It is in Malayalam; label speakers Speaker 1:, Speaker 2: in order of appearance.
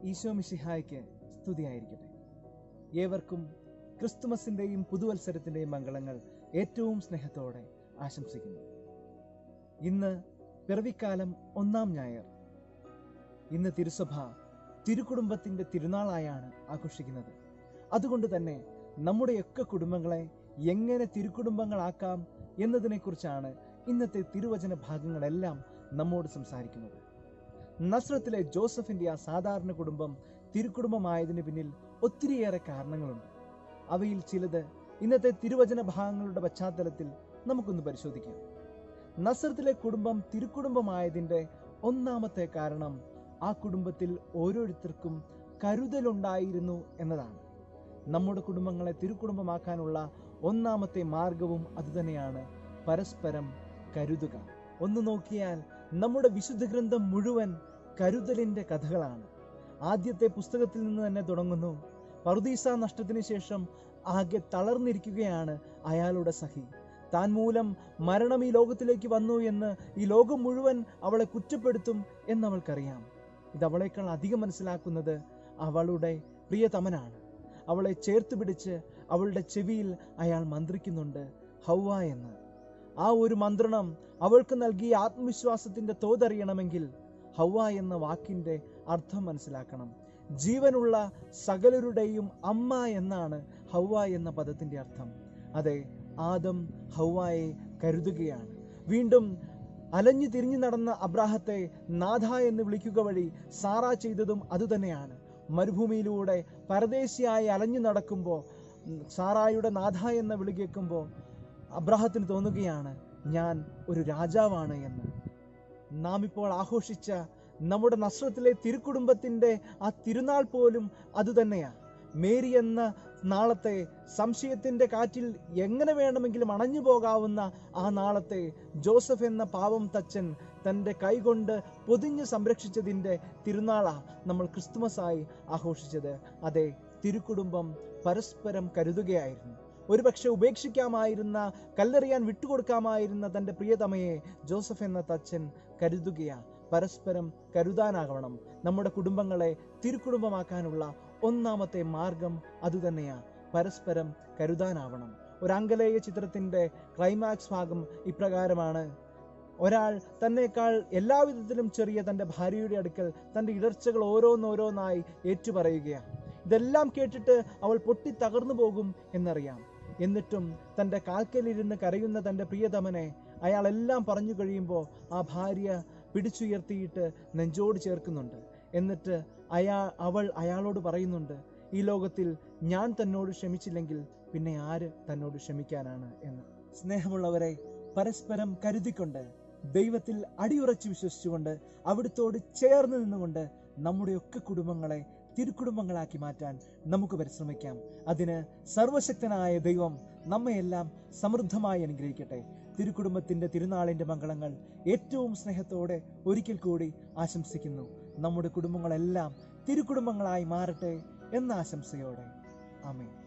Speaker 1: ഈശോ മിശിഹായ്ക്ക് സ്തുതിയായിരിക്കട്ടെ ഏവർക്കും ക്രിസ്തുമസിൻ്റെയും പുതുവത്സരത്തിൻ്റെയും മംഗളങ്ങൾ ഏറ്റവും സ്നേഹത്തോടെ ആശംസിക്കുന്നു ഇന്ന് പിറവിക്കാലം ഒന്നാം ഞായർ ഇന്ന് തിരുസഭ തിരുക്കുടുംബത്തിൻ്റെ തിരുനാളായാണ് ആഘോഷിക്കുന്നത് അതുകൊണ്ട് തന്നെ നമ്മുടെയൊക്കെ കുടുംബങ്ങളെ എങ്ങനെ തിരുക്കുടുംബങ്ങളാക്കാം എന്നതിനെക്കുറിച്ചാണ് ഇന്നത്തെ തിരുവചന ഭാഗങ്ങളെല്ലാം നമ്മോട് സംസാരിക്കുന്നത് നസ്രത്തിലെ ജോസഫിന്റെ ആ സാധാരണ കുടുംബം തിരുക്കുടുംബമായതിന് പിന്നിൽ ഒത്തിരിയേറെ കാരണങ്ങളുണ്ട് അവയിൽ ചിലത് ഇന്നത്തെ തിരുവചന ഭാഗങ്ങളുടെ പശ്ചാത്തലത്തിൽ നമുക്കൊന്ന് പരിശോധിക്കാം നസ്രത്തിലെ കുടുംബം തിരുക്കുടുംബമായതിൻ്റെ ഒന്നാമത്തെ കാരണം ആ കുടുംബത്തിൽ ഓരോരുത്തർക്കും കരുതലുണ്ടായിരുന്നു എന്നതാണ് നമ്മുടെ കുടുംബങ്ങളെ തിരുക്കുടുംബമാക്കാനുള്ള ഒന്നാമത്തെ മാർഗവും അതുതന്നെയാണ് പരസ്പരം കരുതുക ഒന്ന് നോക്കിയാൽ നമ്മുടെ വിശുദ്ധ ഗ്രന്ഥം മുഴുവൻ കരുതലിന്റെ കഥകളാണ് ആദ്യത്തെ പുസ്തകത്തിൽ നിന്ന് തന്നെ തുടങ്ങുന്നു പറുദീസ നഷ്ടത്തിന് ശേഷം ആകെ തളർന്നിരിക്കുകയാണ് അയാളുടെ സഹി താൻ മൂലം മരണം ഈ ലോകത്തിലേക്ക് വന്നു എന്ന് ഈ ലോകം മുഴുവൻ അവളെ കുറ്റപ്പെടുത്തും എന്നവൾക്കറിയാം ഇത് അവളേക്കാൾ അധികം മനസ്സിലാക്കുന്നത് അവളുടെ പ്രിയതമനാണ് അവളെ ചേർത്ത് പിടിച്ച് അവളുടെ ചെവിയിൽ അയാൾ മന്ത്രിക്കുന്നുണ്ട് ഹൗവ എന്ന് ആ ഒരു മന്ത്രണം അവൾക്ക് നൽകിയ ആത്മവിശ്വാസത്തിന്റെ തോതറിയണമെങ്കിൽ ഹൗവ എന്ന വാക്കിന്റെ അർത്ഥം മനസ്സിലാക്കണം ജീവനുള്ള സകലരുടെയും അമ്മ എന്നാണ് ഹൗവ എന്ന പദത്തിന്റെ അർത്ഥം അതെ ആദം ഹൗവായെ കരുതുകയാണ് വീണ്ടും അലഞ്ഞു തിരിഞ്ഞു നടന്ന അബ്രാഹത്തെ നാഥ എന്ന് വിളിക്കുക വഴി സാറ ചെയ്തതും അതുതന്നെയാണ് മരുഭൂമിയിലൂടെ പരദേശിയായി അലഞ്ഞു നടക്കുമ്പോൾ സാറായുടെ നാഥ എന്ന വിളി കേൾക്കുമ്പോൾ അബ്രാഹത്തിന് തോന്നുകയാണ് ഞാൻ ഒരു രാജാവാണ് എന്ന് നാം ഇപ്പോൾ ആഘോഷിച്ച നമ്മുടെ നസ്രത്തിലെ തിരുക്കുടുംബത്തിന്റെ ആ തിരുനാൾ പോലും അതുതന്നെയാണ് മേരി എന്ന നാളത്തെ സംശയത്തിന്റെ കാറ്റിൽ എങ്ങനെ വേണമെങ്കിലും അണഞ്ഞു പോകാവുന്ന ആ നാളത്തെ ജോസഫ് എന്ന പാവം തച്ചൻ തൻ്റെ കൈകൊണ്ട് പൊതിഞ്ഞ് സംരക്ഷിച്ചതിൻ്റെ തിരുനാളാ നമ്മൾ ക്രിസ്തുമസായി ആഘോഷിച്ചത് അതെ തിരുക്കുടുംബം പരസ്പരം കരുതുകയായിരുന്നു ഒരുപക്ഷെ ഉപേക്ഷിക്കാമായിരുന്ന കല്ലെറിയാൻ വിട്ടുകൊടുക്കാമായിരുന്ന തൻ്റെ പ്രിയതമയെ ജോസഫ് എന്ന തച്ചൻ കരുതുകയാ പരസ്പരം കരുതാനാകണം നമ്മുടെ കുടുംബങ്ങളെ തിരുക്കുടുംബമാക്കാനുള്ള ഒന്നാമത്തെ മാർഗം അതുതന്നെയാ പരസ്പരം കരുതാനാവണം ഒരു ആംഗലേയ ചിത്രത്തിന്റെ ക്ലൈമാക്സ് ഭാഗം ഇപ്രകാരമാണ് ഒരാൾ തന്നേക്കാൾ എല്ലാവിധത്തിലും ചെറിയ തൻ്റെ ഭാര്യയുടെ അടുക്കൽ തൻ്റെ ഇടർച്ചകൾ ഓരോന്നോരോന്നായി ഏറ്റുപറയുകയാണ് ഇതെല്ലാം കേട്ടിട്ട് അവൾ പൊട്ടി തകർന്നു പോകും എന്നറിയാം എന്നിട്ടും തൻ്റെ കാൽക്കലിരുന്ന് കരയുന്ന തൻ്റെ പ്രിയതമനെ അയാൾ എല്ലാം പറഞ്ഞു കഴിയുമ്പോൾ ആ ഭാര്യ പിടിച്ചുയർത്തിയിട്ട് നെഞ്ചോട് ചേർക്കുന്നുണ്ട് എന്നിട്ട് അയാ അവൾ അയാളോട് പറയുന്നുണ്ട് ഈ ലോകത്തിൽ ഞാൻ തന്നോട് ക്ഷമിച്ചില്ലെങ്കിൽ പിന്നെ ആര് തന്നോട് ക്ഷമിക്കാനാണ് എന്ന് സ്നേഹമുള്ളവരെ പരസ്പരം കരുതിക്കൊണ്ട് ദൈവത്തിൽ അടിയുറച്ചു വിശ്വസിച്ചുകൊണ്ട് അവിടുത്തോട് ചേർന്ന് നിന്നുകൊണ്ട് നമ്മുടെയൊക്കെ കുടുംബങ്ങളെ തിരുക്കുടുംബങ്ങളാക്കി മാറ്റാൻ നമുക്ക് പരിശ്രമിക്കാം അതിന് സർവശക്തനായ ദൈവം നമ്മയെല്ലാം സമൃദ്ധമായി അനുഗ്രഹിക്കട്ടെ തിരുക്കുടുംബത്തിന്റെ തിരുനാളിന്റെ മംഗളങ്ങൾ ഏറ്റവും സ്നേഹത്തോടെ ഒരിക്കൽ കൂടി ആശംസിക്കുന്നു നമ്മുടെ കുടുംബങ്ങളെല്ലാം തിരുക്കുടുംബങ്ങളായി മാറട്ടെ എന്ന ആശംസയോടെ ആമേൻ